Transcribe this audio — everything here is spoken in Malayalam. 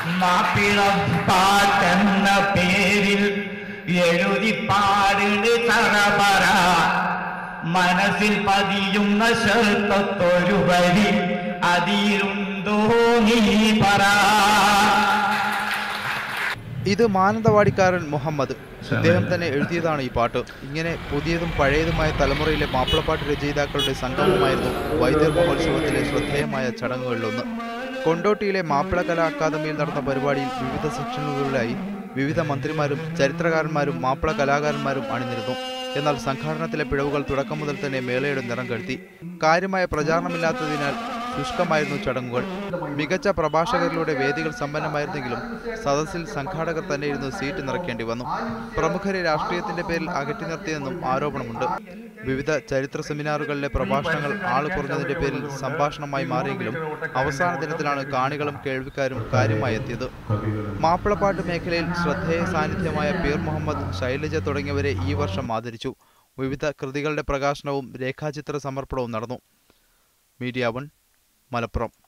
മാപ്പിളപ്പാട്ടെന്ന പേരിൽ എഴുതി പാടിട് തറപറ മനസ്സിൽ പതിയുന്ന ശർത്തൊരു വരി അതിലുണ്ടോ നീ പറ ഇത് മാനന്തവാടിക്കാരൻ മുഹമ്മദ് ഇദ്ദേഹം തന്നെ എഴുതിയതാണ് ഈ പാട്ട് ഇങ്ങനെ പുതിയതും പഴയതുമായ തലമുറയിലെ മാപ്പിളപ്പാട്ട് രചയിതാക്കളുടെ സംഗമമായിരുന്നു വൈദ്യർ മഹോത്സവത്തിലെ ശ്രദ്ധേയമായ ചടങ്ങുകളിലൊന്ന് കൊണ്ടോട്ടിയിലെ മാപ്പിള കലാ അക്കാദമിയിൽ നടന്ന പരിപാടിയിൽ വിവിധ സെക്ഷനുകളിലായി വിവിധ മന്ത്രിമാരും ചരിത്രകാരന്മാരും മാപ്പിള കലാകാരന്മാരും അണിനിരുന്നു എന്നാൽ സംഘാടനത്തിലെ പിഴവുകൾ തുടക്കം മുതൽ തന്നെ മേളയുടെ നിറം കെടുത്തി കാര്യമായ പ്രചാരണമില്ലാത്തതിനാൽ ശുഷ്കമായിരുന്നു ചടങ്ങുകൾ മികച്ച പ്രഭാഷകരിലൂടെ വേദികൾ സമ്പന്നമായിരുന്നെങ്കിലും സദസ്സിൽ സംഘാടകർ തന്നെ ഇരുന്ന് സീറ്റ് നിറയ്ക്കേണ്ടി വന്നു പ്രമുഖരെ രാഷ്ട്രീയത്തിന്റെ പേരിൽ അകറ്റി നിർത്തിയെന്നും ആരോപണമുണ്ട് വിവിധ ചരിത്ര സെമിനാറുകളിലെ പ്രഭാഷണങ്ങൾ ആള് കുറഞ്ഞതിന്റെ പേരിൽ സംഭാഷണമായി മാറിയെങ്കിലും അവസാന ദിനത്തിലാണ് കാണികളും കേൾവിക്കാരും കാര്യമായി എത്തിയത് മാപ്പിളപ്പാട്ട് മേഖലയിൽ ശ്രദ്ധേയ സാന്നിധ്യമായ പീർ മുഹമ്മദ് ശൈലജ തുടങ്ങിയവരെ ഈ വർഷം ആദരിച്ചു വിവിധ കൃതികളുടെ പ്രകാശനവും രേഖാചിത്ര സമർപ്പണവും നടന്നു മീഡിയ വൺ മലപ്പുറം